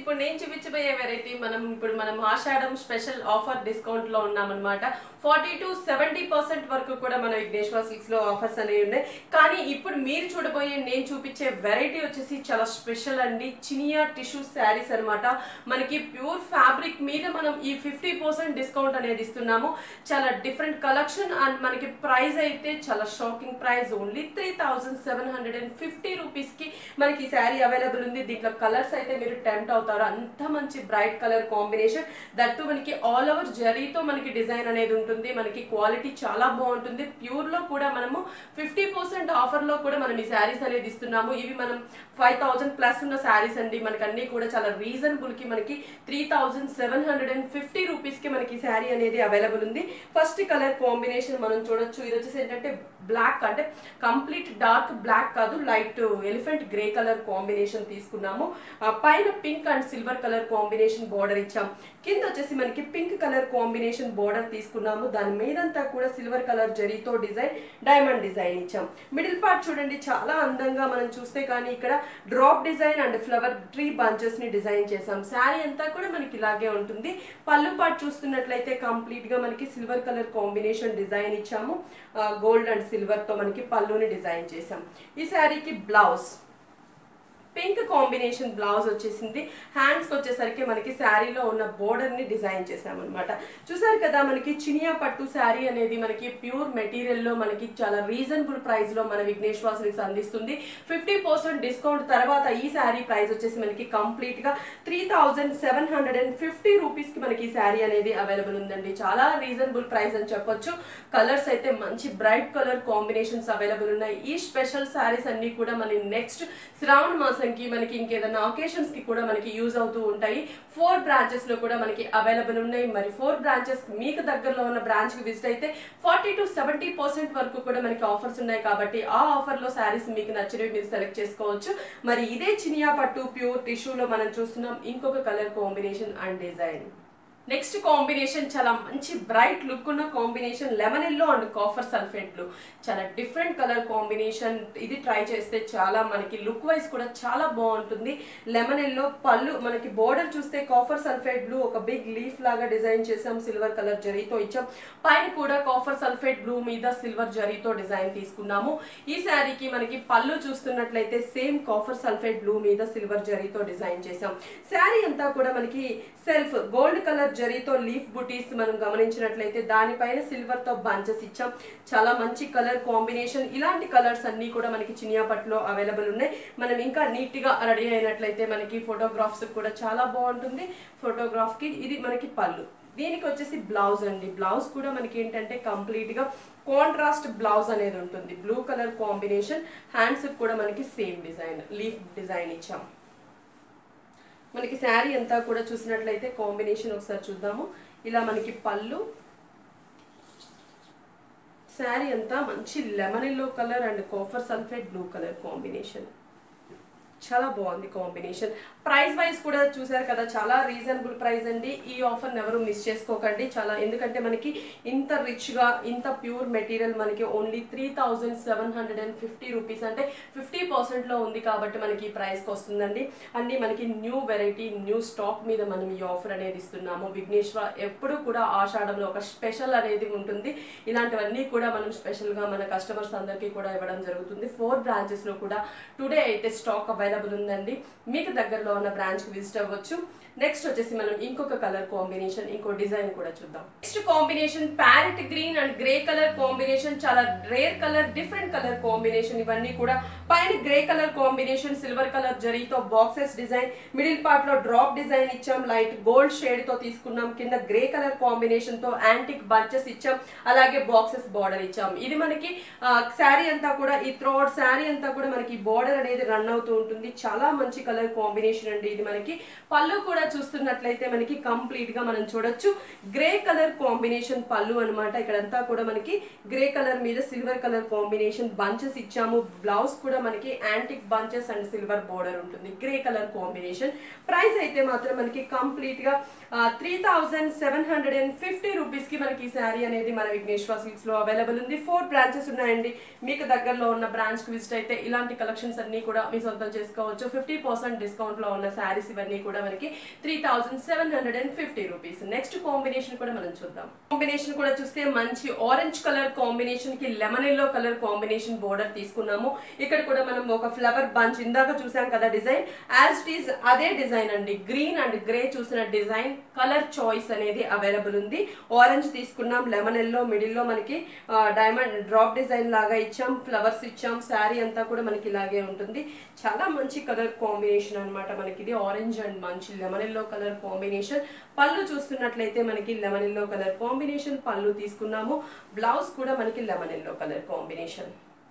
ఇప్పుడు నేను చూపించబోయే వెరైటీ మనం ఇప్పుడు మనం ఆషాఢం స్పెషల్ ఆఫర్ డిస్కౌంట్ లో ఉన్నామన్నమాట ఫార్టీ టు సెవెంటీ పర్సెంట్ వరకు కూడా మన విఘ్నేశ్వర సిల్క్స్ లో ఆఫర్స్ అనేవి ఉన్నాయి కానీ ఇప్పుడు మీరు చూడబోయే నేను చూపించే వెరైటీ వచ్చేసి చాలా స్పెషల్ అండి చినియా టిష్యూ శారీస్ అన్నమాట మనకి ప్యూర్ ఫ్యాబ్రిక్ మీద మనం ఈ ఫిఫ్టీ పర్సెంట్ డిస్కౌంట్ అనేది ఇస్తున్నాము చాలా డిఫరెంట్ కలెక్షన్ అండ్ మనకి ప్రైస్ అయితే చాలా shocking price only three thousand seven hundred and fifty rupees కి మనకి ఈ శారీ అవైలబుల్ ఉంది దీంట్లో కలర్స్ అయితే మీరు టెంప్ట్ అవుతారు అంత మంచి బ్రైట్ కలర్ కాంబినేషన్ దట్టు మనకి ఆల్ ఓవర్ జరీతో మనకి డిజైన్ అనేది ఉంటుంది మనకి క్వాలిటీ చాలా బాగుంటుంది ప్యూర్ లో కూడా మనము ఫిఫ్టీ పర్సెంట్ ఆఫర్ లో కూడా మనం ఈ శారీస్ అనేది ఇస్తున్నాము ఇవి మనం ఫైవ్ థౌసండ్ ప్లస్ ఉన్న శారీస్ అండి మనకి అన్ని కూడా చాలా రీజనబుల్ కి మనకి three thousand seven hundred and fifty rupees కి మనకి శారీ అనేది అవైలబుల్ ఉంది ఫస్ట్ కలర్ కాంబినేషన్ మనం చూడొచ్చు ఇది వచ్చేసి ఏంటంటే బ్లాక్ అంటే కంప్లీట్ డార్క్ బ్లాక్ కాదు light elephant grey colour combination తీసుకున్నాము ఆ పైన pink and silver colour combination border ఇచ్చాం కింద వచ్చేసి మనకి పింక్ కలర్ కాంబినేషన్ బోర్డర్ తీసుకున్నాము దాని మీదంతా కూడా సిల్వర్ కలర్ జరీతో డిజైన్ డైమండ్ డిజైన్ ఇచ్చాం మిడిల్ పార్ట్ చూడండి చాలా అందంగా మనం చూస్తే కానీ ఇక్కడ drop design and flower tree bunches ని డిజైన్ చేసాం శారీ అంతా కూడా మనకి ఇలాగే ఉంటుంది పళ్ళు పార్ట్ చూస్తున్నట్లయితే కంప్లీట్ గా మనకి సిల్వర్ కలర్ కాంబినేషన్ డిజైన్ ఇచ్చాము గోల్డ్ అండ్ సిల్వర్ తో మనకి పళ్ళుని డిజైన్ చేసాం ఈ శారీకి బ్లౌజ్ పింక్ కాంబినేషన్ బ్లౌజ్ వచ్చేసింది హ్యాండ్స్కి వచ్చేసరికి మనకి శారీలో ఉన్న బోర్డర్ ని డిజైన్ చేసామన్నమాట చూసారు కదా మనకి చినియా పట్టు శారీ అనేది మనకి ప్యూర్ మెటీరియల్ లో మనకి చాలా రీజనబుల్ ప్రైస్ లో మన విఘ్నేశ్వర సిల్క్స్ అందిస్తుంది ఫిఫ్టీ పర్సెంట్ డిస్కౌంట్ తర్వాత ఈ శారీ ప్రైస్ వచ్చేసి మనకి కంప్లీట్ గా three thousand seven hundred and fifty rupees కి మనకి ఈ శారీ అనేది అవైలబుల్ ఉందండి చాలా రీజనబుల్ ప్రైస్ అని చెప్పొచ్చు కలర్స్ అయితే మంచి బ్రైట్ కలర్ కాంబినేషన్స్ అవైలబుల్ ఉన్నాయి ఈ స్పెషల్ శారీస్ అన్ని కూడా మన నెక్స్ట్ శ్రావణ మాసంకి మనకి ఇంకేదైనా ఒకేషన్స్ కి కూడా మనకి యూజ్ అవుతూ ఉంటాయి ఫోర్ బ్రాంచెస్ లో కూడా మనకి అవైలబుల్ ఉన్నాయి మరి ఫోర్ బ్రాంచెస్ మీకు దగ్గరలో ఉన్న బ్రాంచ్ కి విజిట్ అయితే ఫార్టీ టు సెవెంటీ పర్సెంట్ వరకు కూడా మనకి ఆఫర్స్ ఉన్నాయి కాబట్టి ఆ ఆఫర్ లో శారీస్ మీకు నచ్చినవి మీరు సెలెక్ట్ చేసుకోవచ్చు మరి ఇదే చినియా పట్టు ప్యూర్ టిష్యూలో మనం చూస్తున్నాం ఇంకొక colour combination and design next combination చాలా మంచి బ్రైట్ లుక్ ఉన్న combination lemon yellow and copper sulphate blue చాలా డిఫరెంట్ కలర్ కాంబినేషన్ ఇది ట్రై చేస్తే చాలా మనకి లుక్ వైజ్ కూడా చాలా బాగుంటుంది లెమన్ ఎల్లో పళ్ళు మనకి బోర్డర్ చూస్తే కాఫర్ సల్ఫేట్ బ్లూ ఒక బిగ్ లీఫ్ లాగా డిజైన్ చేసాం సిల్వర్ కలర్ జరీతో ఇచ్చాం పైన కూడా కాఫర్ సల్ఫేట్ బ్లూ మీద సిల్వర్ జరీతో డిజైన్ తీసుకున్నాము ఈ శారీకి మనకి పళ్ళు చూస్తున్నట్లయితే సేమ్ కాఫర్ సల్ఫేట్ బ్లూ మీద సిల్వర్ జరీతో డిజైన్ చేసాం శారీ అంతా కూడా మనకి సెల్ఫ్ గోల్డ్ కలర్ జరీతో లీఫ్ బుటీస్ మనం గమనించినట్లయితే దానిపైన సిల్వర్ తో బంచెస్ ఇచ్చాం చాలా మంచి కలర్ కాంబినేషన్ ఇలాంటి కలర్స్ అన్ని కూడా మనకి చినియా పట్టులో అవైలబుల్ ఉన్నాయి మనం ఇంకా నీట్ గా రెడీ అయినట్లయితే మనకి ఫోటోగ్రాఫ్స్ కూడా చాలా బాగుంటుంది ఫోటోగ్రాఫ్ కి ఇది మనకి పళ్ళు దీనికి వచ్చేసి బ్లౌజ్ అండి బ్లౌజ్ కూడా మనకి ఏంటంటే కంప్లీట్ గా కాంట్రాస్ట్ బ్లౌజ్ అనేది ఉంటుంది బ్లూ కలర్ కాంబినేషన్ హ్యాండ్స్ కూడా మనకి సేమ్ డిజైన్ లీఫ్ డిజైన్ ఇచ్చాం మనకి శారీ అంతా కూడా చూసినట్లయితే కాంబినేషన్ ఒకసారి చూద్దాము ఇలా మనకి పళ్ళు శారీ అంతా మంచి lemon yellow colour and copper sulphate blue colour combination చాలా బాగుంది కాంబినేషన్ ప్రైస్ వైజ్ కూడా చూసారు కదా చాలా రీజనబుల్ ప్రైస్ అండి ఈ ఆఫర్ ఎవరు మిస్ చేసుకోకండి చాలా ఎందుకంటే మనకి ఇంత రిచ్ గా ఇంత ప్యూర్ మెటీరియల్ మనకి only three thousand seven hundred and fifty rupees అంటే ఫిఫ్టీ పర్సెంట్ లో ఉంది కాబట్టి మనకి ఈ ప్రైస్ కి వస్తుందండి అన్ని మనకి న్యూ వెరైటీ న్యూ స్టాక్ మీద మనం ఈ ఆఫర్ అనేది ఇస్తున్నాము విఘ్నేశ్వర ఎప్పుడు కూడా ఆషాఢంలో ఒక స్పెషల్ అనేది ఉంటుంది ఇలాంటివన్నీ కూడా మనం స్పెషల్ గా మన కస్టమర్స్ అందరికీ కూడా ఇవ్వడం జరుగుతుంది ఫోర్ బ్రాంచెస్ లో కూడా టుడే అయితే స్టాక్ అవైలబుల్ ఉందండి మీకు దగ్గరలో ఉన్న బ్రాంచ్ కి విజిట్ అవ్వచ్చు నెక్స్ట్ వచ్చేసి మనం ఇంకొక కలర్ కాంబినేషన్ ఇంకో డిజైన్ కూడా చూద్దాం next combination parrot green and grey colour combination చాలా rare colour different colour combination ఇవన్నీ కూడా పైన grey colour combination silver colour జరీతో బాక్సెస్ డిజైన్ మిడిల్ పార్ట్ లో డ్రాప్ డిజైన్ ఇచ్చాం లైట్ గోల్డ్ షేడ్ తో తీసుకున్నాం కింద గ్రే కలర్ కాంబినేషన్ తో యాంటిక్ బంచెస్ ఇచ్చాం అలాగే బాక్సెస్ బార్డర్ ఇచ్చాం ఇది మనకి శారీ అంతా కూడా ఈ త్రోడ్ శారీ అంతా కూడా మనకి బార్డర్ అనేది రన్ అవుతూ ఉంటుంది చాలా మంచి కలర్ కాంబినేషన్ అండి ఇది మనకి పళ్ళు కూడా చూస్తున్నట్లయితే మనకి కంప్లీట్ గా మనం చూడొచ్చు గ్రే కలర్ కాంబినేషన్ పళ్ళు అనమాట ఇక్కడంతా కూడా మనకి గ్రే కలర్ మీద సిల్వర్ కలర్ కాంబినేషన్ బంచెస్ ఇచ్చాము బ్లౌజ్ కూడా మనకి antique bunches and silver border ఉంటుంది గ్రే కలర్ కాంబినేషన్ ప్రైస్ అయితే మాత్రం మనకి కంప్లీట్ గా three thousand seven hundred and fifty rupees కి మనకి ఈ శారీ అనేది మన విఘ్నేశ్వర సిల్క్స్ లో అవైలబుల్ ఉంది ఫోర్ బ్రాంచెస్ ఉన్నాయండి మీకు దగ్గరలో ఉన్న బ్రాంచ్ కి విజిట్ అయితే ఇలాంటి కలెక్షన్స్ అన్ని కూడా మీ సొంతం చేసుకోవచ్చు చేసుకోవచ్చు ఫిఫ్టీ పర్సెంట్ డిస్కౌంట్ లో ఉన్న శారీస్ ఇవన్నీ కూడా మనకి three thousand seven hundred and fifty rupees next combination కూడా మనం చూద్దాం కాంబినేషన్ కూడా చూస్తే మంచి ఆరెంజ్ కలర్ కాంబినేషన్ కి lemon yellow colour combination border తీసుకున్నాము ఇక్కడ కూడా మనం ఒక ఫ్లవర్ బంచ్ ఇందాక చూసాం కదా డిజైన్ యాజ్ ఇట్ ఈస్ అదే డిజైన్ అండి గ్రీన్ అండ్ గ్రే చూసిన డిజైన్ కలర్ చాయిస్ అనేది అవైలబుల్ ఉంది ఆరెంజ్ తీసుకున్నాం లెమన్ ఎల్లో మిడిల్ లో మనకి డైమండ్ డ్రాప్ డిజైన్ లాగా ఇచ్చాం ఫ్లవర్స్ ఇచ్చాం శారీ అంతా కూడా మనకి ఇలాగే ఉంటుంది చాలా మంచి కలర్ కాంబినేషన్ అన్నమాట మనకి ఇది ఆరెంజ్ అండ్ మంచి లెమన్ ఎల్లో కలర్ కాంబినేషన్ పళ్ళు చూస్తున్నట్లయితే మనకి లెమన్ ఎల్లో కలర్ కాంబినేషన్ పళ్ళు తీసుకున్నాము బ్లౌజ్ కూడా మనకి లెమన్ ఎల్లో కలర్ కాంబినేషన్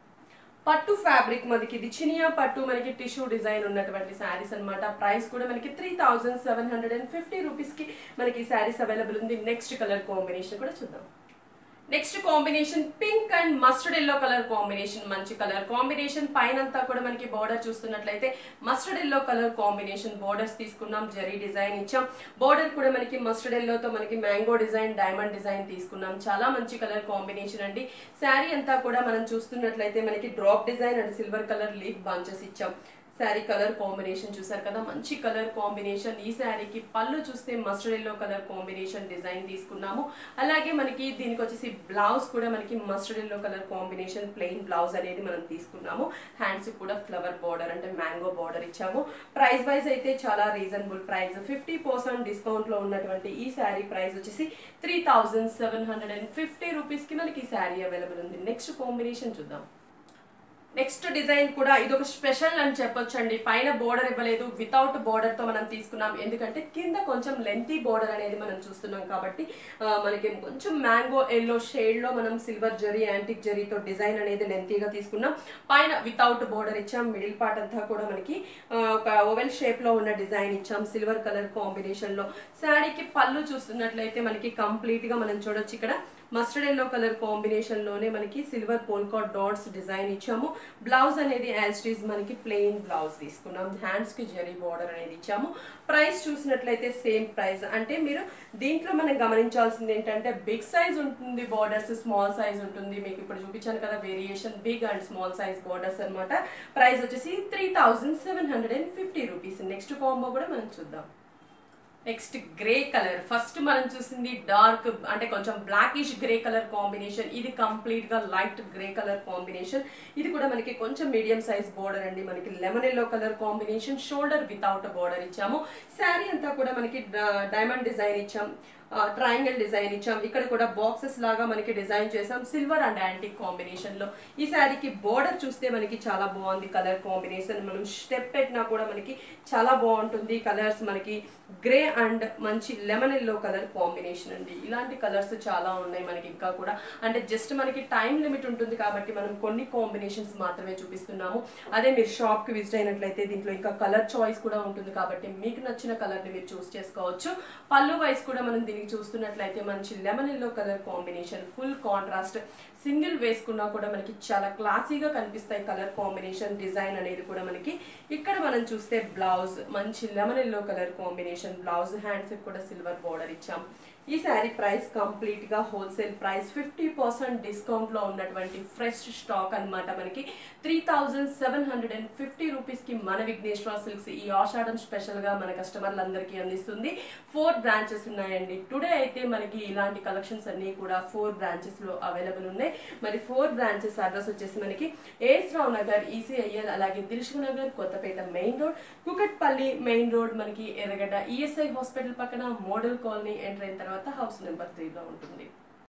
పట్టు ఫ్యాబ్రిక్ మనకి ఇది చినియా పట్టు మనకి టిష్యూ డిజైన్ ఉన్నటువంటి శారీస్ అన్నమాట ప్రైస్ కూడా మనకి three thousand seven hundred and fifty rupees కి మనకి శారీస్ అవైలబుల్ ఉంది నెక్స్ట్ కలర్ కాంబినేషన్ కూడా చూద్దాం next combination pink and mustard yellow colour combination మంచి కలర్ కాంబినేషన్ పైన అంతా కూడా మనకి బోర్డర్ చూస్తున్నట్లయితే mustard yellow colour combination borders తీసుకున్నాం జరీ డిజైన్ ఇచ్చాం బోర్డర్ కూడా మనకి మస్టర్డ్ ఎల్లోతో మనకి మ్యాంగో డిజైన్ డైమండ్ డిజైన్ తీసుకున్నాం చాలా మంచి కలర్ కాంబినేషన్ అండి శారీ అంతా కూడా మనం చూస్తున్నట్లయితే మనకి drop design and silver colour leaf bunches ఇచ్చాం శారీ కలర్ కాంబినేషన్ చూసారు కదా మంచి కలర్ కాంబినేషన్ ఈ శారీకి పళ్ళు చూస్తే mustard yellow colour combination design తీసుకున్నాము అలాగే మనకి దీనికి వచ్చేసి బ్లౌజ్ కూడా మనకి mustard yellow colour combination plain blouse అనేది మనం తీసుకున్నాము హ్యాండ్స్ కూడా ఫ్లవర్ బార్డర్ అంటే మ్యాంగో బార్డర్ ఇచ్చాము ప్రైస్ వైజ్ అయితే చాలా reasonable price fifty percent discount లో ఉన్నటువంటి ఈ శారీ ప్రైస్ వచ్చేసి three thousand seven hundred and fifty rupees కి మనకి ఈ శారీ అవైలబుల్ ఉంది నెక్స్ట్ కాంబినేషన్ చూద్దాం నెక్స్ట్ డిజైన్ కూడా ఇది ఒక స్పెషల్ అని చెప్పొచ్చు అండి పైన బోర్డర్ ఇవ్వలేదు వితౌట్ బోర్డర్ తో మనం తీసుకున్నాం ఎందుకంటే కింద కొంచెం లెంతీ బోర్డర్ అనేది మనం చూస్తున్నాం కాబట్టి ఆ, మనకి కొంచెం మ్యాంగో ఎల్లో షేడ్ లో మనం సిల్వర్ జరీ యాంటిక్ జరీతో డిజైన్ అనేది లెంతీగా తీసుకున్నాం పైన వితౌట్ బోర్డర్ ఇచ్చాం మిడిల్ పార్ట్ అంతా కూడా మనకి ఆ, ఒక ఓవెల్ షేప్ లో ఉన్న డిజైన్ ఇచ్చాం సిల్వర్ కలర్ కాంబినేషన్ లో శారీకి పళ్ళు చూస్తున్నట్లయితే మనకి కంప్లీట్ గా మనం చూడొచ్చు ఇక్కడ మస్టర్డ్ ఎల్లో కలర్ కాంబినేషన్ లోనే మనకి సిల్వర్ పోల్కాట్ డాట్స్ డిజైన్ ఇచ్చాము బ్లౌజ్ అనేది యాజ్ ఇట్ ఈస్ మనకి ప్లెయిన్ బ్లౌజ్ తీసుకున్నాం హ్యాండ్స్ కి జరీ బార్డర్ అనేది ఇచ్చాము ప్రైస్ చూసినట్లయితే సేమ్ ప్రైస్ అంటే మీరు దీంట్లో మనం గమనించాల్సింది ఏంటంటే బిగ్ సైజ్ ఉంటుంది బార్డర్స్ స్మాల్ సైజ్ ఉంటుంది మీకు ఇప్పుడు చూపించాను కదా variation big and small size borders అన్నమాట ప్రైస్ వచ్చేసి three thousand seven hundred and fifty rupees next combo కూడా మనం చూద్దాం నెక్స్ట్ గ్రే కలర్ ఫస్ట్ మనం చూసింది డార్క్ అంటే కొంచెం బ్లాకిష్ గ్రే కలర్ కాంబినేషన్ ఇది కంప్లీట్ గా లైట్ గ్రే కలర్ కాంబినేషన్ ఇది కూడా మనకి కొంచెం మీడియం సైజ్ బోర్డర్ అండి మనకి lemon yellow colour combination shoulder without border ఇచ్చాము శారీ అంతా కూడా మనకి డైమండ్ డిజైన్ ఇచ్చాం ట్రయాంగిల్ డిజైన్ ఇచ్చాం ఇక్కడ కూడా బాక్సెస్ లాగా మనకి డిజైన్ చేసాం సిల్వర్ అండ్ యాంటిక్ కాంబినేషన్ లో ఈ శారీకి బోర్డర్ చూస్తే మనకి చాలా బాగుంది కలర్ కాంబినేషన్ మనం స్టెప్ పెట్టినా కూడా మనకి చాలా బాగుంటుంది కలర్స్ మనకి గ్రే అండ్ మంచి లెమన్ ఎల్లో కలర్ కాంబినేషన్ అండి ఇలాంటి కలర్స్ చాలా ఉన్నాయి మనకి ఇంకా కూడా అంటే జస్ట్ మనకి టైం లిమిట్ ఉంటుంది కాబట్టి మనం కొన్ని కాంబినేషన్స్ మాత్రమే చూపిస్తున్నాము అదే మీరు షాప్ కి విజిట్ అయినట్లయితే దీంట్లో ఇంకా కలర్ చాయిస్ కూడా ఉంటుంది కాబట్టి మీకు నచ్చిన కలర్ ని మీరు చూస్ చేసుకోవచ్చు పళ్ళు వైస్ కూడా మనం దీనికి చూస్తున్నట్లయితే మంచి lemon yellow colour combination full contrast single వేసుకున్నా కూడా మనకి చాలా క్లాసీగా కనిపిస్తాయి కలర్ కాంబినేషన్ డిజైన్ అనేది కూడా మనకి ఇక్కడ మనం చూస్తే బ్లౌజ్ మంచి lemon yellow colour combination blouse hands కూడా సిల్వర్ బోర్డర్ ఇచ్చాం ఈ శారీ ప్రైస్ కంప్లీట్ గా wholesale price fifty percent discount లో ఉన్నటువంటి ఫ్రెష్ స్టాక్ అన్నమాట మనకి three thousand seven hundred and fifty rupees కి మన విఘ్నేశ్వర సిల్క్స్ ఈ ఆషాఢం స్పెషల్ గా మన కస్టమర్లందరికీ అందిస్తుంది ఫోర్ బ్రాంచెస్ ఉన్నాయండి టుడే అయితే మనకి ఇలాంటి కలెక్షన్స్ అన్ని కూడా ఫోర్ బ్రాంచెస్ లో అవైలబుల్ ఉన్నాయి మరి ఫోర్ బ్రాంచెస్ అడ్రస్ వచ్చేసి మనకి ఏస్ రావు నగర్ ఈసీఐఎల్ అలాగే Dilsukh Nagar Kothapet main road Kukatpally main road మనకి ఎర్రగడ్డ ఈఎస్ఐ హాస్పిటల్ పక్కన మోడల్ కాలనీ ఎంటర్ అయిన తర్వాత హౌస్ నెంబర్ త్రీలో ఉంటుంది